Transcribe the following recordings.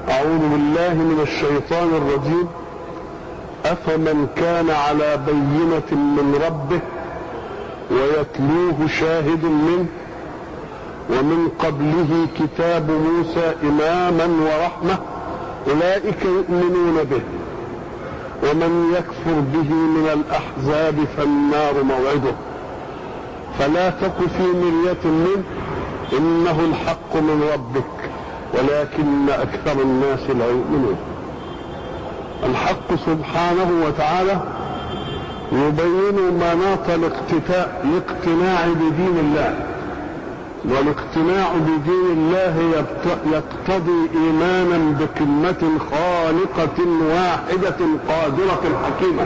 أعوذ بالله من الشيطان الرجيم أفمن كان على بينة من ربه ويتلوه شاهد منه ومن قبله كتاب موسى إماما ورحمة أولئك يؤمنون به ومن يكفر به من الأحزاب فالنار موعده فلا تك في مرية منه إنه الحق من ربك ولكن أكثر الناس لا يؤمنون الحق سبحانه وتعالى يبين مناط الاقتتاء الاقتناع بدين الله والاقتناع بدين الله يقتضي ايمانا بقمه خالقه واحده قادره حكيمه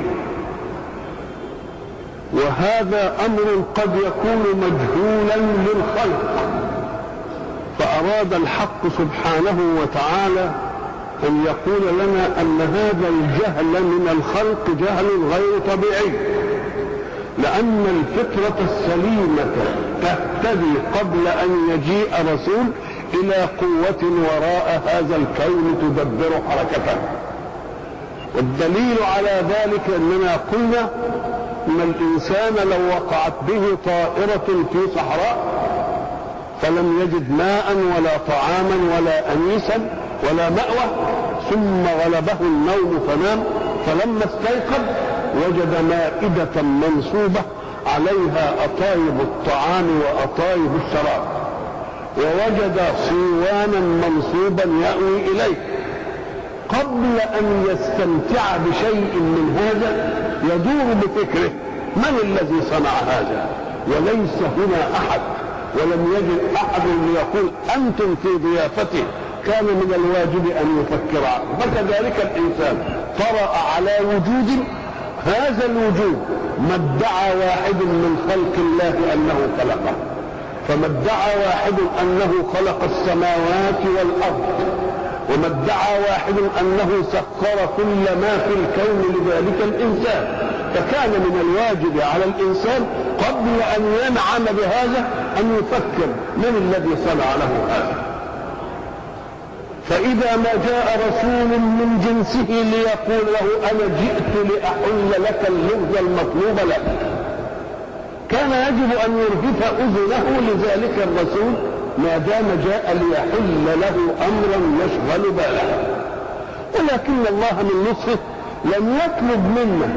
وهذا امر قد يكون مجهولا للخلق فاراد الحق سبحانه وتعالى ان يقول لنا ان هذا الجهل من الخلق جهل غير طبيعي لان الفطره السليمه تهتدي قبل ان يجيء رسول الى قوه وراء هذا الكون تدبر حركته والدليل على ذلك اننا قلنا ان الانسان لو وقعت به طائره في صحراء فلم يجد ماء ولا طعاما ولا انيسا ولا مأوى ثم غلبه النوم فنام فلما استيقظ وجد مائدة منصوبة عليها أطايب الطعام وأطايب الشراب ووجد صيوانا منصوبا يأوي إليه قبل أن يستمتع بشيء من هذا يدور بفكره من الذي صنع هذا وليس هنا أحد ولم يجد أحد ليقول أنتم في ضيافته كان من الواجب ان يفكر فكذلك الانسان طرا على وجود هذا الوجود ما ادعى واحد من خلق الله انه خلقه فما ادعى واحد انه خلق السماوات والارض وما ادعى واحد انه سخر كل ما في الكون لذلك الانسان فكان من الواجب على الانسان قبل ان ينعم بهذا ان يفكر من الذي صنع له هذا فإذا ما جاء رسول من جنسه ليقول له أنا جئت لأحل لك اللغز المطلوب لك كان يجب أن يرهف أذنه لذلك الرسول ما دام جاء ليحل له أمرا يشغل باله ولكن الله من لطفه لم يطلب منا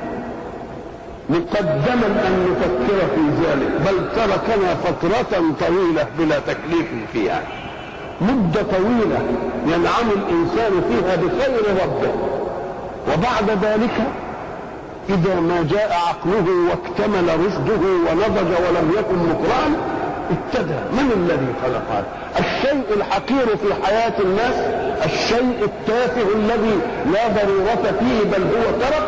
مقدما أن نفكر في ذلك بل تركنا فترة طويلة بلا تكليف فيها مدة طويلة ينعم الإنسان فيها بخير ربه وبعد ذلك إذا ما جاء عقله واكتمل رشده ونضج ولم يكن مقرعا ابتدى من الذي خلق هذا الشيء الحقير في حياة الناس الشيء التافه الذي لا ضرورة فيه بل هو ترك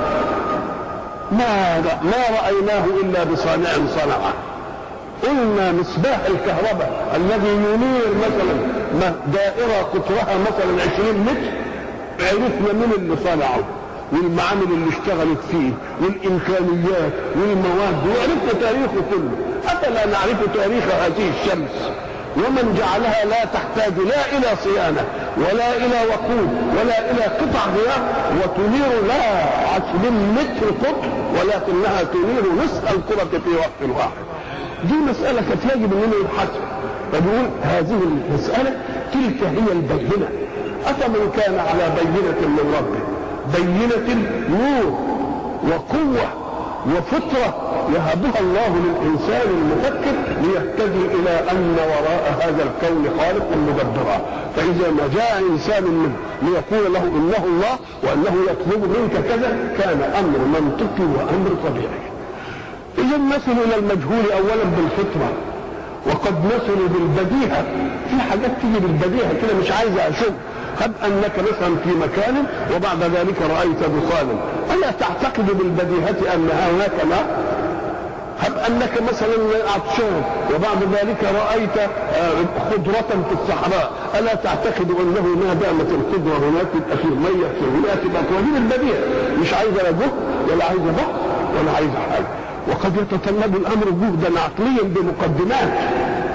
ما ما رأيناه إلا بصانع صنعه قلنا مصباح الكهرباء الذي ينير مثلا دائرة قطرها مثلا 20 متر عرفنا من اللي صنعه والمعامل اللي اشتغلت فيه والامكانيات والمواد وعرفنا تاريخه كله افلا نعرف تاريخ هذه الشمس ومن جعلها لا تحتاج لا الى صيانه ولا الى وقود ولا الى قطع غيار وتنير لا 20 متر قطر ولكنها تنير نصف الكره في وقت واحد دي مسألة كانت يجب أننا يبحثوا فبيقول هذه المسألة تلك هي البينة أفمن كان على بينة من ربه بينة نور وقوة وفطرة يهبها الله للإنسان المفكر ليهتدي إلى أن وراء هذا الكون خالق مدبرا فإذا ما جاء إنسان منه ليقول له إنه الله وأنه يطلب منك كذا كان أمر منطقي وأمر طبيعي إذا مثلوا إلى المجهول أولا بالفطرة وقد مثلوا بالبديهة في حاجات تيجي بالبديهة كده مش عايز أشوف هب أنك مثلا في مكان وبعد ذلك رأيت دخانا ألا تعتقد بالبديهة أن هناك ماء هب أنك مثلا عطشان وبعد ذلك رأيت خضرة في الصحراء ألا تعتقد أنه ما دامت الخضرة هناك يبقى في مية في هناك تبقى دي البديهة مش عايزة لا جهد ولا عايزة بحث ولا عايزة حاجة وقد يتطلب الامر جهدا عقليا بمقدمات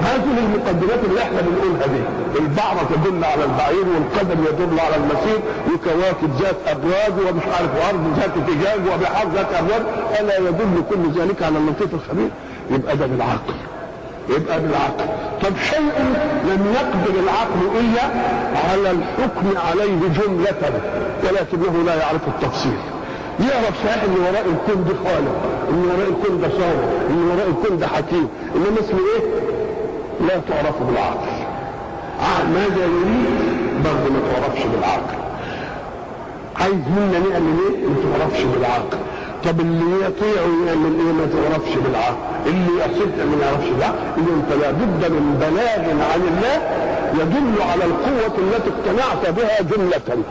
هذه المقدمات اللي احنا بنقولها دي البعرة تدل على البعير والقدم يدل على المسير وكواكب ذات ابراج ومش عارف وارض ذات فجاج وبحار ذات ابراج الا يدل كل ذلك على اللطيف الخبير يبقى ده بالعقل يبقى بالعقل طب شيء لم يقدر العقل الا على الحكم عليه جملة ولكنه لا يعرف التفصيل يعرف صحيح ان وراء الكون ده خالق ان وراء الكون ده صابر ان وراء الكون ده حكيم انما اسمه ايه لا تعرف بالعقل آه ماذا يريد برضه ما تعرفش بالعقل عايز منا نعمل ايه ما تعرفش بالعقل طب اللي يطيع ويعمل ايه ما تعرفش بالعقل اللي يصد ما يعرفش بالعقل اذا انت لابد من بلاغ عن الله يدل على القوة التي اقتنعت بها جملة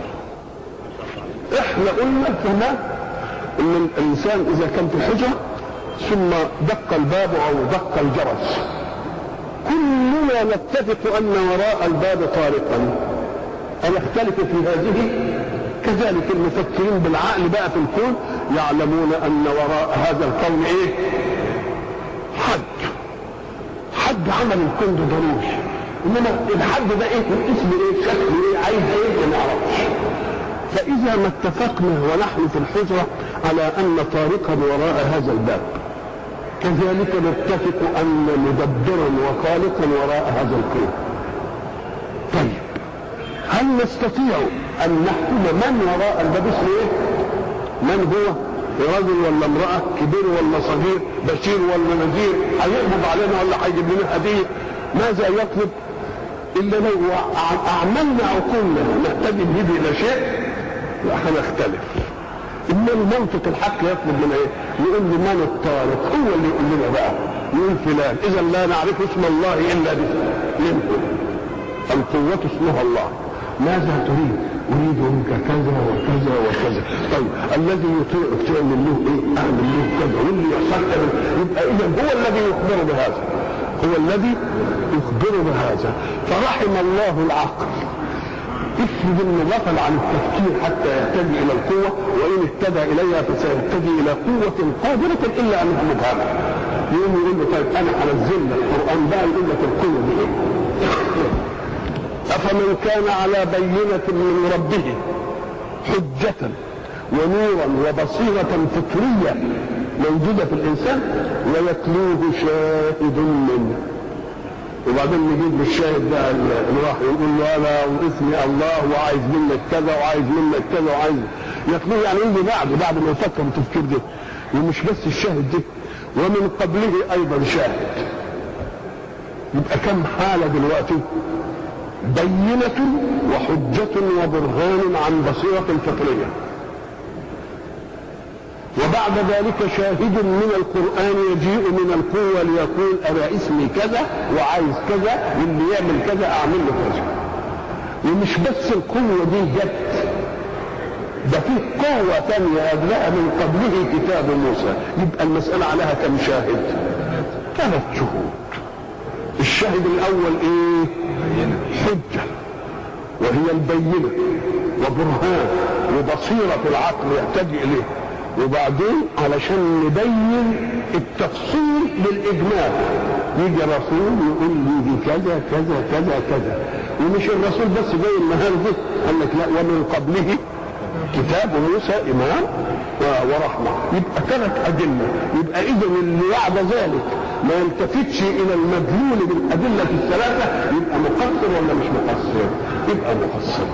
احنا قلنا زمان ان الانسان اذا كان في حجره ثم دق الباب او دق الجرس كلنا نتفق ان وراء الباب طارقا أنختلف في هذه كذلك المفكرين بالعقل بقى في الكون يعلمون ان وراء هذا الكون ايه حد حد عمل الكون ده ضروري انما الحد ده ايه اسمه ايه شكله ايه عايز ايه ما نعرفش فإذا ما اتفقنا ونحن في الحجرة على أن طارقا وراء هذا الباب كذلك نتفق أن مدبرا وخالقا وراء هذا الكون طيب هل نستطيع أن نحكم من وراء الباب اسمه إيه؟ من هو؟ رجل ولا امرأة كبير ولا صغير بشير ولا نذير هيقبض علينا ولا هيجيب لنا هدية ماذا يطلب إلا لو أعملنا عقولنا نهتدي به إلى شيء هنختلف إما المنطق الحق يطلب لنا إيه؟ يقول له من الطارق هو اللي يقول لنا بقى يقول فلان إذا لا نعرف اسم الله إلا باسمه القوة اسمها الله ماذا تريد؟ أريد منك كذا وكذا وكذا طيب الذي يطيعك تعمل له إيه؟ أعمل له كذا واللي يحصل يبقى إذا هو الذي يخبر بهذا هو الذي يخبر بهذا فرحم الله العقل افرض انه غفل عن التفكير حتى يهتدي الى القوه وان اهتدى اليها فسيهتدي الى قوه قادره الا ان مبهمه يقوم يقول له طيب انا هنزل لك القران بقى يقول لك القوه دي ايه؟ افمن كان على بينه من ربه حجه ونورا وبصيره فطريه موجوده في الانسان ويتلوه شاهد منه وبعدين نجيب للشاهد بقى اللي راح يقول له انا واسمي الله وعايز منك كذا وعايز منك كذا وعايز يتلوه يعني يجي بعد بعد ما يفكر التفكير ده ومش بس الشاهد ده ومن قبله ايضا شاهد يبقى كم حالة دلوقتي بينة وحجة وبرهان عن بصيرة فطرية وبعد ذلك شاهد من القرآن يجيء من القوة ليقول أنا اسمي كذا وعايز كذا واللي يعمل كذا أعمل له كذا ومش بس القوة دي جت ده في قوة ثانية قبلها من قبله كتاب موسى يبقى المسألة عليها كم شاهد؟ ثلاث شهود الشاهد الأول إيه؟ حجة وهي البينة وبرهان وبصيرة العقل يحتاج إليه وبعدين علشان نبين التفصيل للاجمال يجي رسول يقول لي دي كذا كذا كذا كذا ومش الرسول بس جاي النهار دي قال لك لا ومن قبله كتاب موسى امام ورحمه يبقى ثلاث ادله يبقى اذا اللي بعد ذلك ما يلتفتش الى المدلول بالادله الثلاثه يبقى مقصر ولا مش مقصر؟ يبقى مقصر.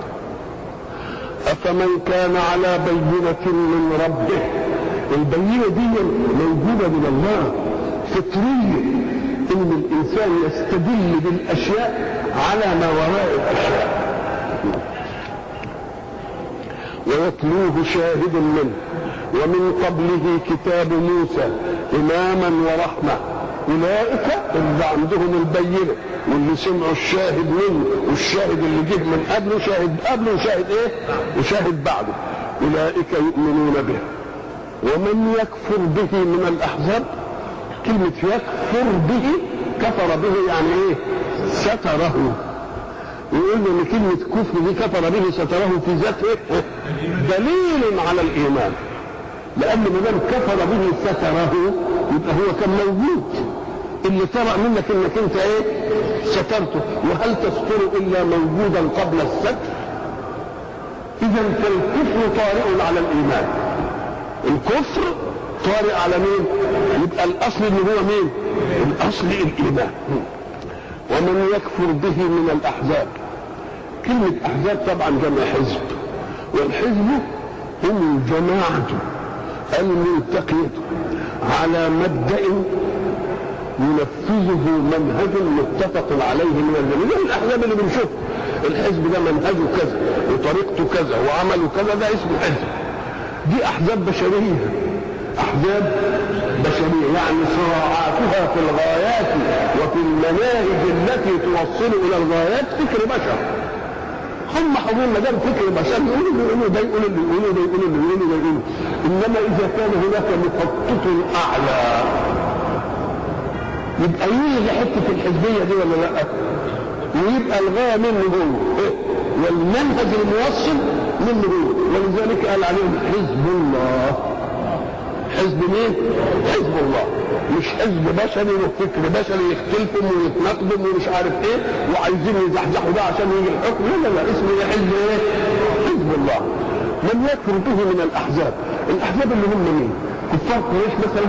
أفمن كان على بينة من ربه البينة دي موجودة من الله فطرية إن الإنسان يستدل بالأشياء على ما وراء الأشياء ويتلوه شاهد منه ومن قبله كتاب موسى إماما ورحمة أولئك اللي عندهم البينة واللي سمعوا الشاهد منه والشاهد اللي جه من قبله شاهد قبله وشاهد ايه وشاهد بعده اولئك يؤمنون به ومن يكفر به من الاحزاب كلمة يكفر به كفر به يعني ايه ستره يقول له ان كلمة كفر دي كفر به ستره في ذات ايه دليل على الايمان لان ما دام كفر به ستره يبقى هو كان موجود اللي طرأ منك انك انت ايه سترته وهل تستر الا موجودا قبل الستر اذا فالكفر طارئ على الايمان الكفر طارئ على مين يبقى الاصل ان هو مين الاصل الايمان ومن يكفر به من الاحزاب كلمة احزاب طبعا جمع حزب والحزب هم الجماعة الملتقية على مبدأ ينفذه منهج متفق عليه من الجميع الاحزاب اللي بنشوفه الحزب ده منهجه كذا وطريقته كذا وعمله كذا ده اسمه حزب دي احزاب بشريه احزاب بشريه يعني صراعاتها في الغايات وفي المناهج التي توصل الى الغايات فكر بشر هم حضور ما دام فكر بشر يقولوا يقولوا ده يقولوا اللي يقولوا ده يقولوا اللي يقولوا ده يقولوا انما اذا كان هناك مخطط اعلى يبقى يلغي حته الحزبيه دي ولا لا؟ ويبقى الغايه منه هو والمنهج الموصل منه هو ولذلك قال عليهم حزب الله حزب مين؟ حزب الله مش حزب بشري وفكر بشري يختلفوا ويتناقضوا ومش عارف ايه وعايزين يزحزحوا ده عشان يجي الحكم لا لا لا اسمه حزب ايه؟ حزب الله من يكفر به من الاحزاب الاحزاب اللي هم مين؟ كفار قريش مثلا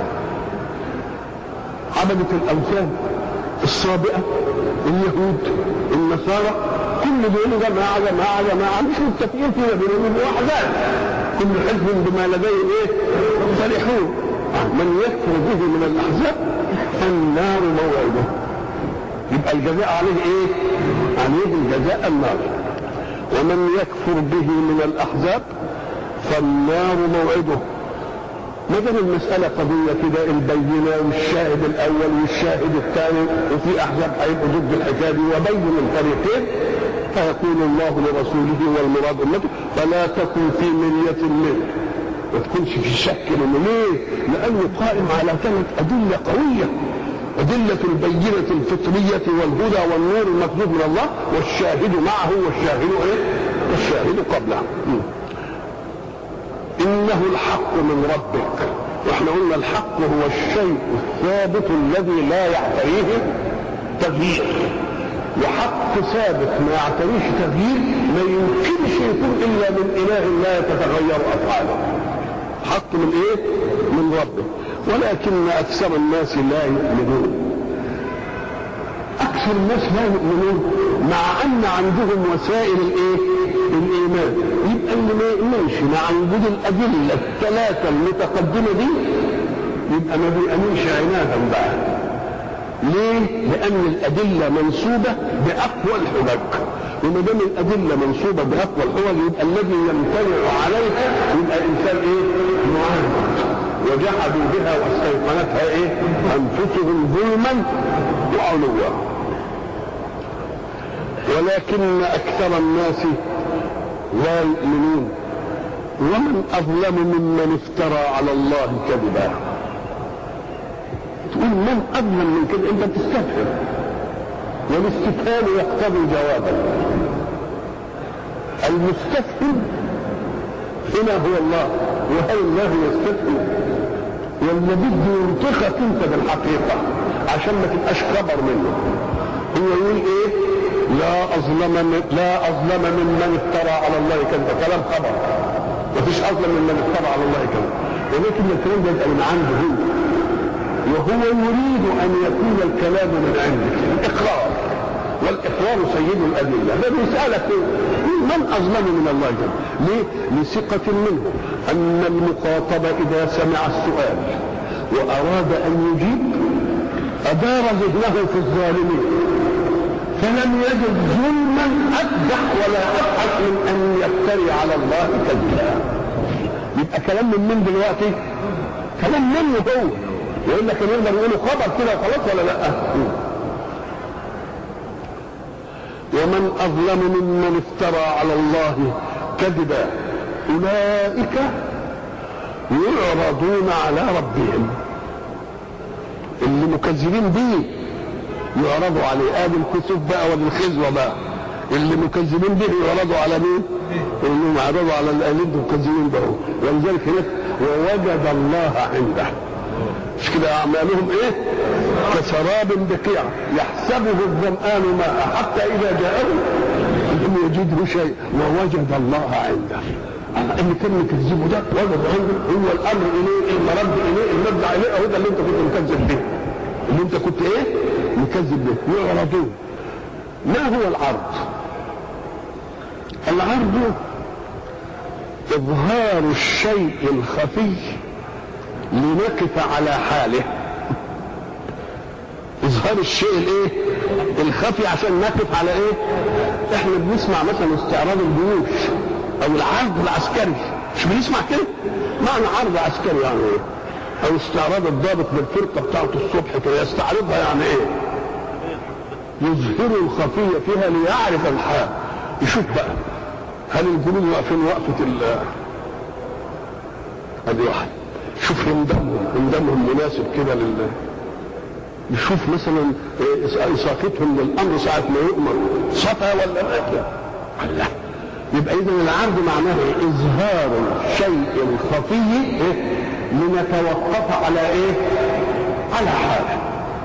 عبدة الاوثان الصابئه اليهود النصارى كل دول جماعه جماعه جماعه مش متفقين فيما بينهم احزاب كل حزب بما لديه ايه فرحون من يكفر به من الاحزاب فالنار موعده يبقى الجزاء عليه ايه عليه الجزاء النار ومن يكفر به من الاحزاب فالنار موعده ما دام المسألة قضية كده البينة والشاهد الأول والشاهد الثاني وفي أحزاب هيبقوا ضد الحكاية دي وبين الفريقين فيقول الله لرسوله والمراد أمته فلا تكن في مرية منه ما تكونش في شك منه ليه؟ لأنه قائم على ثلاث أدلة قوية أدلة البينة الفطرية والهدى والنور المكذوب من الله والشاهد معه والشاهد إيه؟ والشاهد قبله إنه الحق من ربك واحنا قلنا الحق هو الشيء الثابت الذي لا يعتريه تغيير وحق ثابت ما يعتريش تغيير ما يمكنش يكون الا من اله لا تتغير افعاله حق من ايه من ربه ولكن اكثر الناس لا يؤمنون اكثر الناس لا يؤمنون مع ان عندهم وسائل الايه الايمان يبقى اللي ما يؤمنش مع وجود الادله الثلاثه المتقدمه دي يبقى ما بيؤمنش عنادا بقى ليه؟ لأن الأدلة منصوبة بأقوى الحجج وما دام الأدلة منصوبة بأقوى الحجج يبقى الذي يمتنع عليها يبقى إنسان إيه؟ معاند وجحدوا بها واستيقنتها إيه؟ أنفسهم ظلما وعلوا ولكن أكثر الناس لا يؤمنون ومن أظلم ممن افترى على الله كذبا تقول من اظلم من كده انت بتستفهم والاستفهام يقتضي جوابا المستفهم هنا هو الله وهل الله يستفهم ولا بده ينطقك انت بالحقيقه عشان ما تبقاش خبر منه هو يقول ايه لا اظلم من لا اظلم ممن افترى على الله كذبا كلام خبر مفيش اظلم ممن افترى على الله كذبا ولكن الكلام ده يبقى من عنده هو وهو يريد ان يكون الكلام من عندك الاقرار والاقرار سيد الادله ده بيسالك من اظلم من الله جل ليه لثقه منه ان المخاطب اذا سمع السؤال واراد ان يجيب ادار ذهنه في الظالمين فلم يجد ظلما اقبح ولا ابحث من ان يفتري على الله كذبا يبقى كلام من من دلوقتي كلام منه هو والا كان يقدر يقولوا خبر كده وخلاص ولا لا ومن اظلم ممن افترى على الله كذبا اولئك يعرضون على ربهم اللي مكذبين به يعرضوا عليه ادي الكسوف بقى ولا الخزوه بقى اللي مكذبين به يعرضوا على مين؟ انهم يعرضوا على اللي مكذبين به ولذلك هناك ووجد الله عنده مش كده اعمالهم ايه كسراب بقيع يحسبه الظمآن ماء حتى اذا جاءه لم يجده شيء ووجد الله عنده اللي كان مكذبه ده وجد عنده هو الامر اليه المرد اليه المرجع اليه هو ده اللي انت كنت مكذب به اللي انت كنت ايه مكذب به يعرضون ما هو العرض العرض اظهار الشيء الخفي لنقف على حاله اظهار الشيء الايه الخفي عشان نقف على ايه احنا بنسمع مثلا استعراض الجيوش او العرض العسكري مش بنسمع كده معنى عرض عسكري يعني ايه او استعراض الضابط بالفرقه بتاعته الصبح كده يستعرضها يعني ايه يظهر الخفيه فيها ليعرف الحال يشوف بقى هل الجنود واقفين وقفه ال ادي واحد شوف هندمهم هندمهم مناسب كده لل يشوف مثلا اساقتهم للامر ساعه ما يؤمر صفا ولا ما لا يبقى اذا العرض معناه اظهار الشيء الخفي إيه؟ لنتوقف على ايه على حاله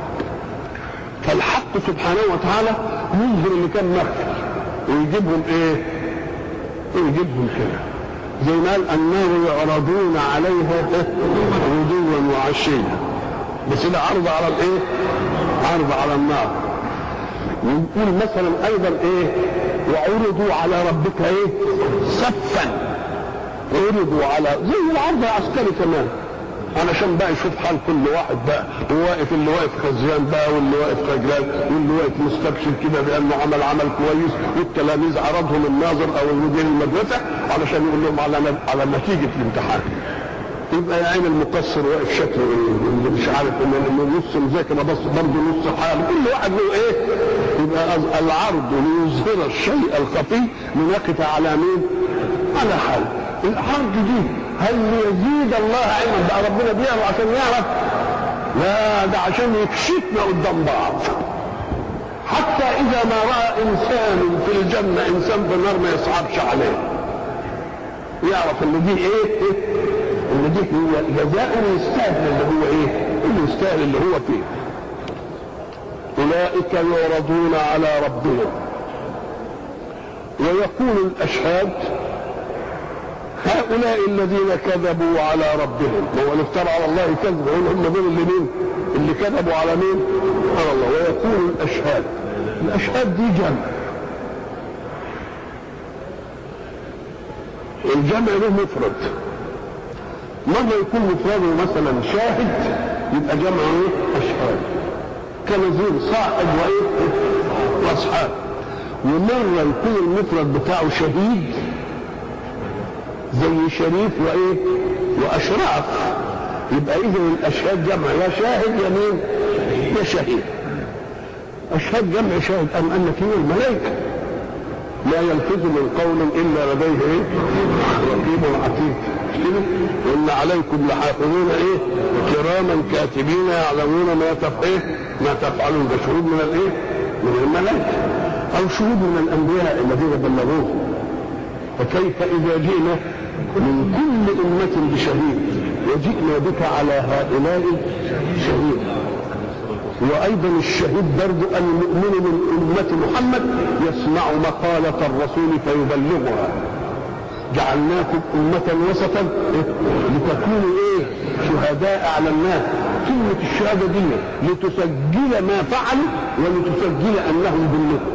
فالحق سبحانه وتعالى يظهر اللي كان مخفي ويجيبهم ايه ويجيبهم كده زي ما قال النار يعرضون عليها غدوا وعشيا بس ده عرض على الايه عرض على النار ونقول مثلا ايضا ايه وعرضوا على ربك ايه صفا عرضوا على زي العرض العسكري كمان علشان بقى يشوف حال كل واحد بقى وواقف اللي واقف خزيان بقى واللي واقف خجلان واللي واقف مستبشر كده بانه عمل عمل كويس والتلاميذ عرضهم الناظر او مدير المدرسه علشان يقول لهم على على نتيجه الامتحان يبقى يا عين المقصر واقف شكله ايه اللي مش عارف انه نص مذاكر بس برضه نص حال كل واحد له ايه يبقى العرض ليظهر الشيء الخفي لنقف على مين على حال العرض دي هل يزيد الله علما بقى ربنا بيعرف عشان يعرف لا ده عشان يكشفنا قدام بعض حتى اذا ما راى انسان في الجنه انسان في النار ما يصعبش عليه يعرف ان دي ايه, إيه؟ ان دي هو جزاء يستاهل اللي هو ايه اللي يستاهل اللي هو فيه اولئك يعرضون على ربهم ويقول الاشهاد هؤلاء الذين كذبوا على ربهم هو اللي افترى على الله كذب يقول هم دول اللي مين اللي كذبوا على مين على الله ويقول الاشهاد الاشهاد دي جمع الجمع له مفرد مرة يكون مفرده مثلا شاهد يبقى جمع ايه اشهاد كنظير صاحب وايه واصحاب ومرة يكون المفرد بتاعه شهيد زي شريف وايه واشراف يبقى اذا الاشهاد جمع يا شاهد يا مين يا شهيد اشهاد جمع شاهد ام ان فيه الملائكه لا يلفظ من قول الا لديه ايه رقيب عتيد كده وان عليكم لحافظون ايه كراما كاتبين يعلمون ما تف ايه ما تفعلون ده شهود من الايه من الملائكه او شهود من الانبياء الذين بلغوه فكيف اذا جئنا من كل أمة بشهيد وجئنا بك على هؤلاء شهيد وأيضا الشهيد برضو المؤمن من أمة محمد يسمع مقالة الرسول فيبلغها جعلناكم أمة وسطا لتكونوا إيه شهداء على الناس كلمة الشهادة دي لتسجل ما فعلوا ولتسجل أنهم بلغوا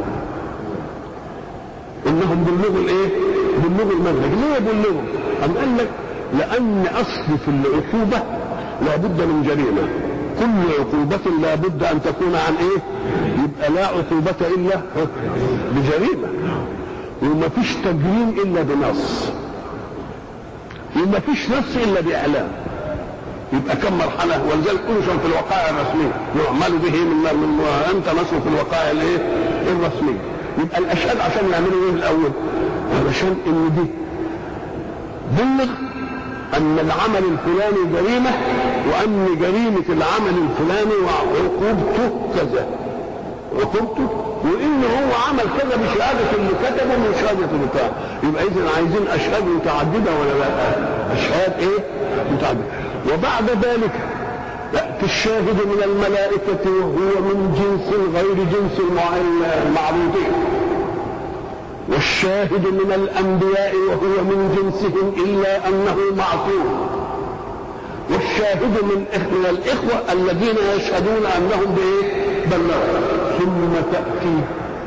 انهم بلغوا الايه؟ بلغوا المنهج، ليه بلغوا؟ أم قال لك لأن أصل في العقوبة لابد من جريمة كل عقوبة لابد أن تكون عن إيه؟ يبقى لا عقوبة إلا بجريمة وما فيش تجريم إلا بنص وما فيش نص إلا بإعلام يبقى كم مرحلة ولذلك أنشر في الوقائع الرسمية يعمل به من من أنت نشر في الوقائع الإيه؟ الرسمية يبقى الأشهاد عشان يعملوا إيه الأول؟ علشان إن دي بلغ ان العمل الفلاني جريمه وان جريمه العمل الفلاني وعقوبته كذا عقوبته وان هو عمل كذا بشهاده اللي كتبه من شهاده بتاع يبقى اذا عايزين اشهاد متعدده ولا لا؟ اشهاد ايه؟ متعدده وبعد ذلك يأتي الشاهد من الملائكة وهو من جنس غير جنس المعروضين والشاهد من الأنبياء وهو من جنسهم إلا أنه معصوم والشاهد من من الإخوة الذين يشهدون أنهم بإيه؟ بلغوا ثم تأتي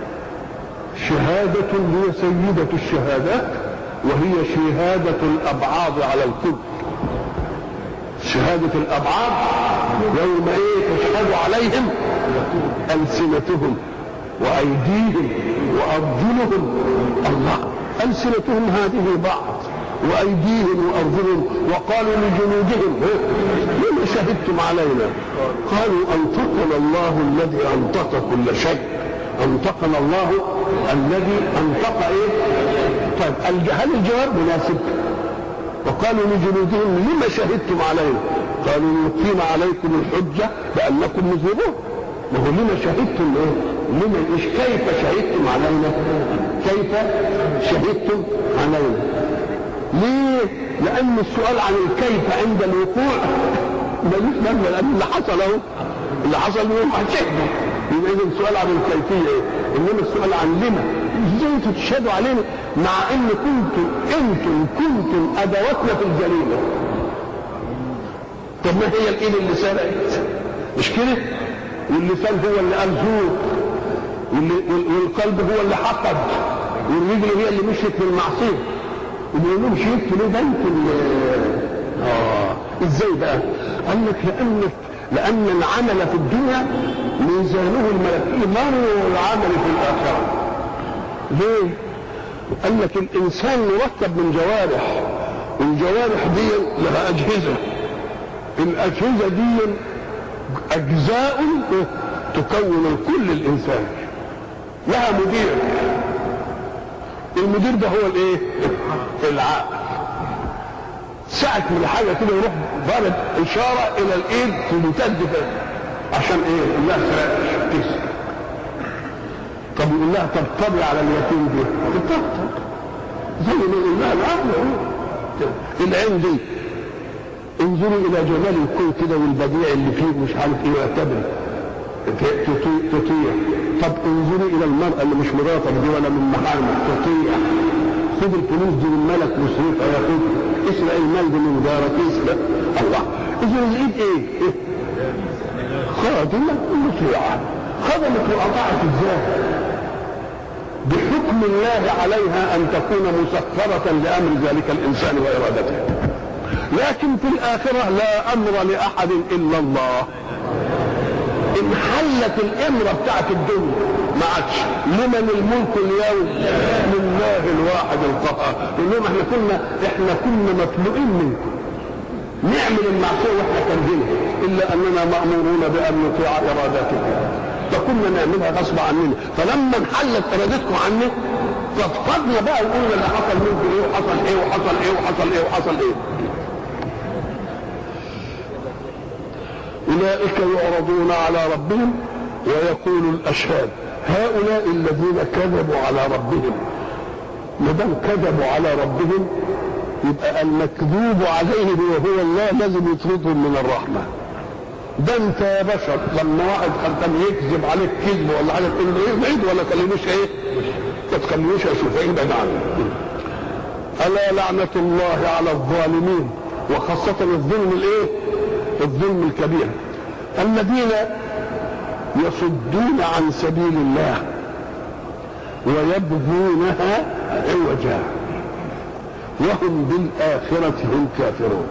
شهادة هي سيدة الشهادات وهي شهادة الأبعاض على الكل شهادة الأبعاد يوم إيه تشهد عليهم ألسنتهم وأيديهم وأرجلهم الله ألسنتهم هذه بعض وأيديهم وأرجلهم وقالوا لجنودهم لما شهدتم علينا قالوا أنطقنا الله الذي أنطق كل شيء أنطقنا الله الذي أنطق إيه طيب هل الجواب مناسب وقالوا لجنودهم لما شهدتم علينا قالوا نقيم عليكم الحجة بأنكم مذنبون ما هو لما شهدتم ايه لما مش كيف شهدتم علينا كيف شهدتم علينا ليه لأن السؤال عن الكيف عند الوقوع ملوش لازمة لأن اللي حصل اهو اللي حصل منهم هتشهدوا يبقى إذا السؤال عن الكيفية ايه إنما السؤال عن لما ازاي انتوا تشهدوا علينا مع ان كنتم انتم كنتم ادواتنا في الجريمه طب ما هي الايد اللي سرقت مش كده واللسان هو اللي قال زور والقلب هو اللي حقد والرجل هي اللي مشيت في المعصيه وبيقول لهم شهدتوا ليه ده انتم اه ازاي بقى؟ قال لك لان لان العمل في الدنيا ميزانه الملكي مر العمل في الاخره ليه؟ قال لك الانسان مركب من جوارح والجوارح دي لها اجهزه الاجهزه دي اجزاء تكون الكل الانسان لها مدير المدير ده هو الايه العقل ساعة من الحاجة كده يروح ضارب إشارة إلى الإيد تمتد عشان إيه؟ يقول لها تسرق طب يقول لها طبطبي على اليتيم دي تطبطب زي ما يقول لها العقل العين دي انظروا الى جمال الكون كده والبديع اللي فيه مش عارف ايه واعتبري تطيع طب انظروا الى المرأة اللي مش مراتك دي ولا من محارمك تطيع خد الفلوس دي من ملك مصرفها ياخدها اسرق المال دي من جارك اسرق الله اذا الايد ايه؟ إيه؟ خادمة مطيعة خدمت وأطاعت ازاي؟ بحكم الله عليها أن تكون مسخرة لأمر ذلك الإنسان وإرادته لكن في الآخرة لا أمر لأحد إلا الله إن حلت الإمرة بتاعت الدنيا ما عادش لمن الملك اليوم لله الواحد القهار يقول لهم احنا كنا احنا كنا مخلوقين منكم نعمل المعصيه واحنا كارهينها الا اننا مامورون بان نطيع ارادتكم فكنا نعملها غصب عننا فلما انحلت ارادتكم عني فضفضنا بقى وقلنا اللي حصل منكم ايه وحصل ايه وحصل ايه وحصل ايه وحصل ايه اولئك يعرضون على ربهم ويقول الاشهاد هؤلاء الذين كذبوا على ربهم ما دام كذبوا على ربهم يبقى المكذوب عليه وهو الله لازم يطردهم من الرحمه ده انت يا بشر لما واحد كان يكذب عليك كذب ولا حاجه تقول له ايه بعيد ولا تخلينيش ايه؟ ما تخلينيش اشوف ايه بعيد عنه. الا لعنه الله على الظالمين وخاصه الظلم الايه؟ الظلم الكبير الذين يصدون عن سبيل الله ويبغونها عوجا وهم بالآخرة هم كافرون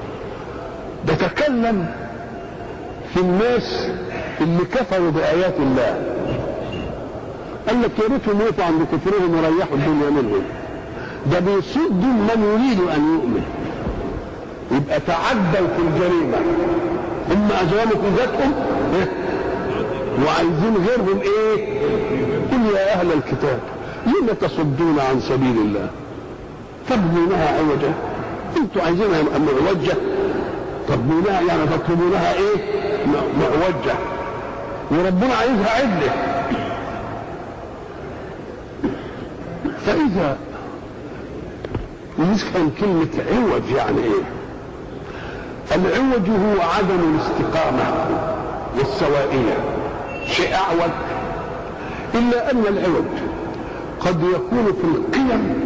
بتكلم في الناس اللي كفروا بآيات الله قال لك يا ريتهم يقفوا عند كفرهم ويريحوا الدنيا منهم ده بيصدوا من يريد أن يؤمن يبقى تعدوا في الجريمة هم أجرموا في ذاتهم وعايزين غيرهم ايه قل يا اهل الكتاب لم تصدون عن سبيل الله تبنونها عوجا انتوا عايزينها معوجة تبنونها يعني تطلبونها ايه معوجة وربنا عايزها عدلة فإذا نسكن كلمة عوج يعني ايه العوج هو عدم الاستقامة والسوائية شيء أعوج إلا أن العوج قد يكون في القيم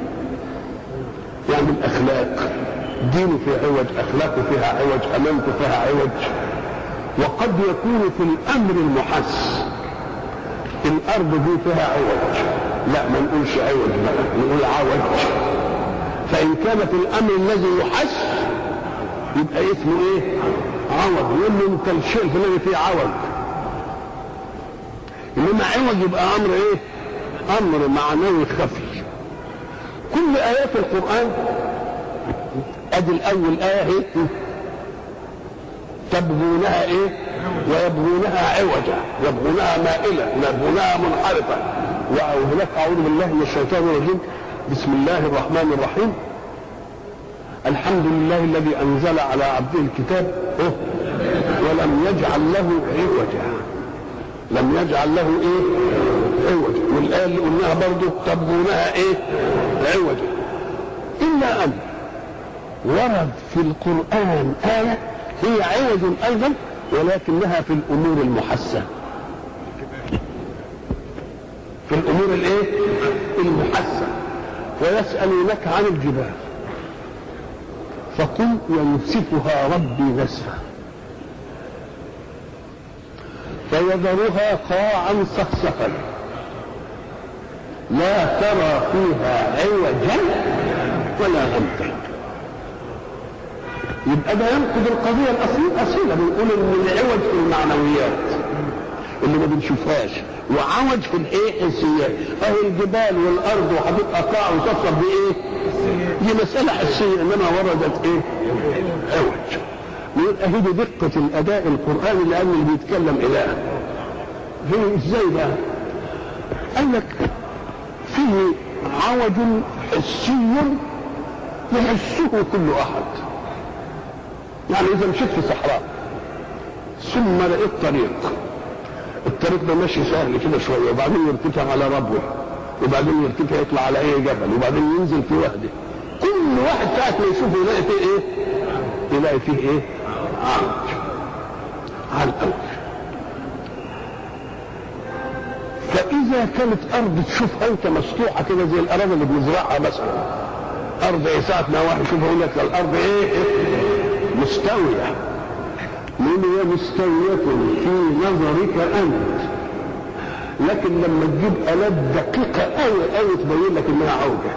يعني الأخلاق دينه فيه عوج أخلاقه فيها عوج أمانته فيها عوج وقد يكون في الأمر المحس الأرض دي فيها عوج لا ما نقولش عوج بقى نقول عوج فإن كان في الأمر الذي يحس يبقى اسمه إيه؟ عوج يقول له أنت الشيء الفلاني فيه عوج إنما عوج يبقى أمر إيه؟ أمر معنوي خفي كل آيات القرآن أدي الأول آية إيه؟ تبغونها إيه؟ ويبغونها عوجا يبغونها مائلة يبغونها منحرفة وهناك أعوذ بالله من الشيطان الرجيم بسم الله الرحمن الرحيم الحمد لله الذي أنزل على عبده الكتاب ولم يجعل له عوجا لم يجعل له ايه عوجا والآية اللي قلناها برضه تبغونها ايه عوجا إلا أن ورد في القرآن آية هي عوج أيضا ولكنها في الأمور المحسة في الأمور الإيه؟ المحسة ويسألونك عن الجبال فقل ينسفها ربي نسفا فيذرها قاعا صفصفا لا ترى فيها عوجا ولا امتا يبقى ده ينقض القضيه الاصيله اصيله بنقول ان العوج في المعنويات اللي ما بنشوفهاش وعوج في الايه حسيات اهي الجبال والارض وهتبقى قاع وتصف بايه؟ دي مساله حسيه انما وردت ايه؟ عوج نقول اهي دي دقه الاداء القراني لان اللي بيتكلم اله هي ازاي بقى؟ قال لك فيه عوج حسي يحسه كل احد يعني اذا مشيت في صحراء ثم لقيت طريق الطريق ده ماشي سهل كده شويه وبعدين يرتفع على ربوه وبعدين يرتفع يطلع على اي جبل وبعدين ينزل في وحده كل واحد ساعه ما يشوفه يلاقي فيه ايه؟ يلاقي فيه ايه؟ عرج على الاول فاذا كانت ارض تشوفها انت مسطوحه كده زي الاراضي اللي بنزرعها مثلا ارض ايه ساعه ما واحد يشوفها يقول لك الارض ايه؟ مستويه من هي مستوية في نظرك أنت لكن لما تجيب آلات دقيقة أوي أوي تبين لك إنها عوجة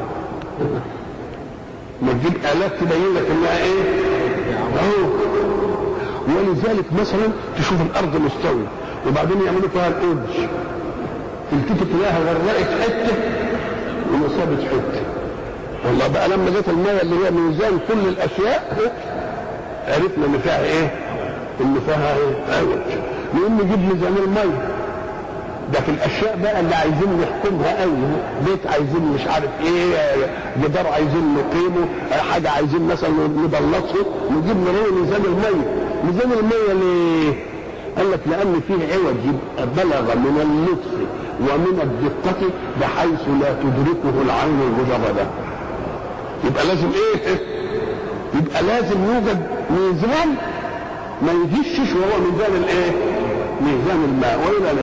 ما تجيب آلات تبين لك إنها إيه؟ عوجة ولذلك مثلا تشوف الأرض مستوية وبعدين يعملوا فيها الأوج تلتفت تلاقيها غرقت حتة ومصابت حتة والله بقى لما جت المية اللي هي ميزان كل الأشياء عرفنا إن فيها إيه؟ اللي فيها ايه عوج نقوم نجيب ميزان الميه ده في الاشياء بقى اللي عايزين نحكمها قوي بيت عايزين مش عارف ايه جدار عايزين نقيمه حاجه عايزين مثلا نبلصه نجيب نروي ميزان الميه ميزان الميه ليه؟ قال لك لان فيه عوج يبقى بلغ من اللطف ومن الدقة بحيث لا تدركه العين المجردة يبقى لازم ايه؟ يبقى لازم يوجد ميزان ما يجيش وهو ميزان الايه؟ ميزان الماء والى